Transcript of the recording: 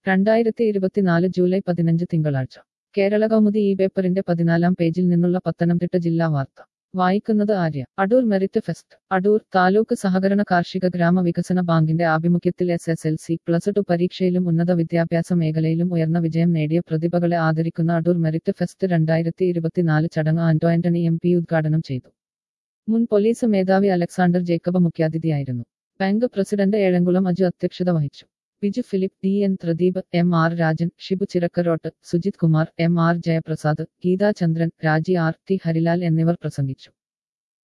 രണ്ടായിരത്തി ഇരുപത്തിനാല് ജൂലൈ പതിനഞ്ച് തിങ്കളാഴ്ച കേരള കൗമുദി ഈ പേപ്പറിന്റെ പതിനാലാം പേജിൽ നിന്നുള്ള പത്തനംതിട്ട ജില്ലാ വാർത്ത വായിക്കുന്നത് ആര്യ അടൂർ മെറിറ്റ് ഫെസ്റ്റ് അടൂർ താലൂക്ക് സഹകരണ കാർഷിക ഗ്രാമ വികസന ബാങ്കിന്റെ ആഭിമുഖ്യത്തിൽ S S L C plus two പരീക്ഷയിലും ഉന്നത വിദ്യാഭ്യാസ മേഖലയിലും ഉയർന്ന വിജയം നേടിയ പ്രതിഭകളെ ആദരിക്കുന്ന അടൂർ മെറിറ്റ് ഫെസ്റ്റ് രണ്ടായിരത്തി ഇരുപത്തിനാല് ചടങ്ങ് ആന്റോ ആന്റണി എം പി ഉദ്ഘാടനം ചെയ്തു മുൻ പോലീസ് മേധാവി അലക്സാണ്ടർ ജേക്കബ് മുഖ്യാതിഥിയായിരുന്നു ബാങ്ക് പ്രസിഡന്റ് ഏഴംകുളം അജു അധ്യക്ഷത വഹിച്ചു Biju Philip T N Pradeep M R Rajan Shibu Chirakkarottu Sujith Kumar M R Jayaprasad Geethachandran Raji R T Harilal എന്നിവർ പ്രസംഗിച്ചു